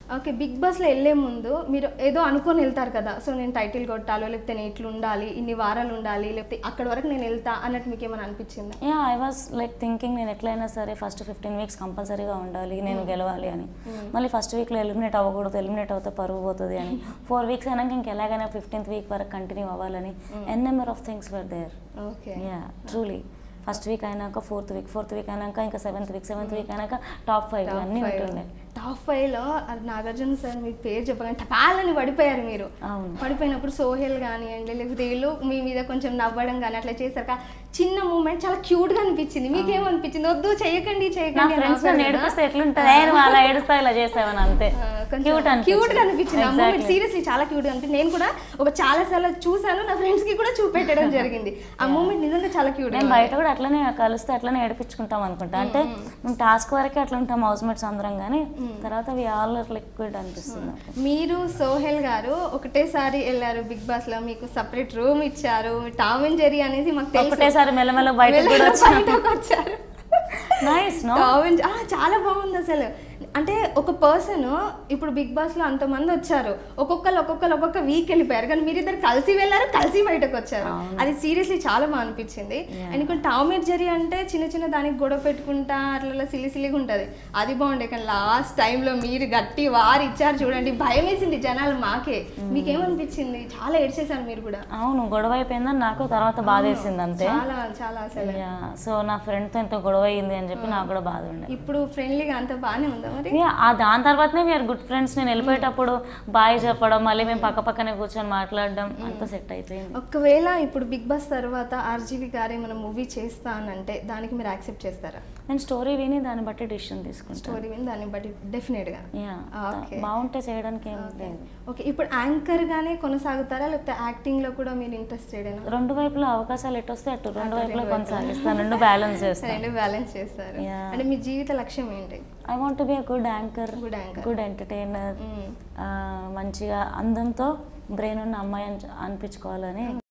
Okay big బాస్లో వెళ్ళే ముందు మీరు ఏదో అనుకొని వెళ్తారు కదా సో నేను టైటిల్ కొట్టాలో లేకపోతే నేను ఇట్లా ఉండాలి ఇన్ని వారాలు ఉండాలి లేకపోతే అక్కడి వరకు నేను వెళ్తా అన్నట్టు మీకు ఏమైనా అనిపించిందా yeah I was like thinking నేను ఎట్లయినా సరే ఫస్ట్ ఫిఫ్టీన్ వీక్స్ కంపల్సరీగా ఉండాలి నేను గెలవాలి అని మళ్ళీ ఫస్ట్ వీక్లో ఎలిమినేట్ అవ్వకూడదు ఎలిమినేట్ అవుతే పరువు పోతుంది అని ఫోర్ వీక్స్ అయినాక ఇంక ఎలాగైనా ఫిఫ్టీన్త్ వీక్ వరకు కంటిన్యూ అవ్వాలని n number of things were there okay yeah truly first week అయినాక ఫోర్త్ వీక్ ఫోర్త్ వీక్ అయినాక ఇంకా సెవెంత్ వీక్ సెవెంత్ వీక్ అయినాక టాప్ ఫైవ్ అన్నీ ఉంటుండే టాప్ ఫైవ్ లో అది నాగార్జున సార్ మీ పేరు చెప్పగానే టపాలని పడిపోయారు మీరు అవును పడిపోయినప్పుడు సోహెల్ కానివ్వండి లేకపోతే వీళ్ళు మీ మీద కొంచెం నవ్వడం కానీ అట్లా చేశారు చిన్న మూమెంట్ చాలా క్యూట్ గా అనిపించింది మీకేమనిపించింది వద్దు చేయకండి నా చేయకండి అని ఫ్రెండ్స్ ఆపారు నన్ను కదా. ఏడిపిస్తే ఎట్లుంటుంది నేను అలా ఏడుస్తా ఇలా చేసావని అంతే ఆ, కొంచెం క్యూట్ క్యూట్ గా అనిపించింది ఆ మూమెంట్ Exactly. సీరియస్లీ చాలా క్యూట్ గా అనిపించింది నేను కూడా ఒక చాలా సార్లు చూసాను నా ఫ్రెండ్స్ కి కూడా చూపెట్టడం జరిగింది ఆ మూమెంట్ నిజంగా చాలా క్యూట్ నేను బయట కూడా అట్లనే కలిస్తే అట్లనే ఏడిపించుకుంటాం అనుకుంటా అంటే మేము టాస్క్ వరకే అట్లా ఉంటాం హౌస్ మేట్స్ అందరం కానీ తర్వాత వి ఆల్ లిక్విడ్ అనిపిస్తుంది నాకు. మీరు సోహెల్ గారు ఒకటేసారి వెళ్ళారు బిగ్ బాస్ లో మీకు సపరేట్ రూమ్ ఇచ్చారు టామ్ అండ్ జెరీ అనేది మాకు తెలుసు ఒకటేసారి మెల్లమెల్ల బయటకు కూడా వచ్చాం బయటకు వచ్చారు నైస్ నో టామ్ అండ్ ఆ, చాలా బాగుంది అసలు అంటే ఒక పర్సన్ ఇప్పుడు బిగ్ బాస్ లో అంతమంది వచ్చారు ఒక్కొక్కరు ఒక్కొక్కరు ఒక్కొక్క వీక్ వెళ్ళిపోయారు కానీ మీరిద్దరు కలిసి వెళ్ళారు కలిసి బయటకు వచ్చారు అది సీరియస్లీ చాలా బాగా అనిపించింది అండ్ ఇక్కడ టామ్ అండ్ జెరీ అంటే చిన్న చిన్న దానికి గొడవ పెట్టుకుంటా అట్లా సిలి సిలిగా ఉంటుంది అది బాగుండే కానీ లాస్ట్ టైంలో మీరు గట్టి వారు ఇచ్చారు చూడండి భయం వేసింది జనాలు మాకే మీకేమనిపించింది చాలా ఏడ్చేశారు మీరు కూడా అవును గొడవ అయిపోయిందని నాకు తర్వాత బాధ వేసింది అంతే చాలా చాలా అసలు సో నా ఫ్రెండ్తో ఎంతో గొడవ అయ్యింది అని చెప్పి నాకు కూడా బాధ ఉండే ఇప్పుడు ఫ్రెండ్లీగా అంత బాగానే ఉందా మరి Yeah, ఆ దాని తర్వాతనే వీఆర్ గుడ్ ఫ్రెండ్స్ నేను వెళ్ళిపోయేటప్పుడు బాయ్ చెప్పడం మళ్ళీ మేము పక్క పక్కనే కూర్చొని మాట్లాడడం అంతా సెట్ అయిపోయింది ఒకవేళ ఇప్పుడు బిగ్ బాస్ తర్వాత ఆర్జీవి గారే మన మూవీ చేస్తా అని అంటే దానికి మీరు యాక్సెప్ట్ చేస్తారా నేను స్టోరీ విని దాన్ని బట్టి డిసిషన్ తీసుకుంటాను స్టోరీ విని దాన్ని బట్టి డెఫినెట్ గా యా Okay. బాగుంటే చేయడానికి ఏం లేదు ఓకే ఇప్పుడు యాంకర్ గానే కొనసాగుతారా లేకపోతే యాక్టింగ్ లో కూడా మీరు ఇంట్రెస్టెడ్ రెండు వైపులా అవకాశాలు ఎటు వస్తే అటు రెండు వైపులా కొనసాగిస్తాను రెండు బ్యాలెన్స్ చేస్తాను రెండు బ్యాలెన్స్ చేస్తారు Yeah. అంటే మీ జీవిత లక్ష్యం ఏంటి I want be a good anchor good anchor good entertainer మంచిగా అందంతో బ్రెయిన్ ఉన్న అమ్మాయి అని అనిపించుకోవాలని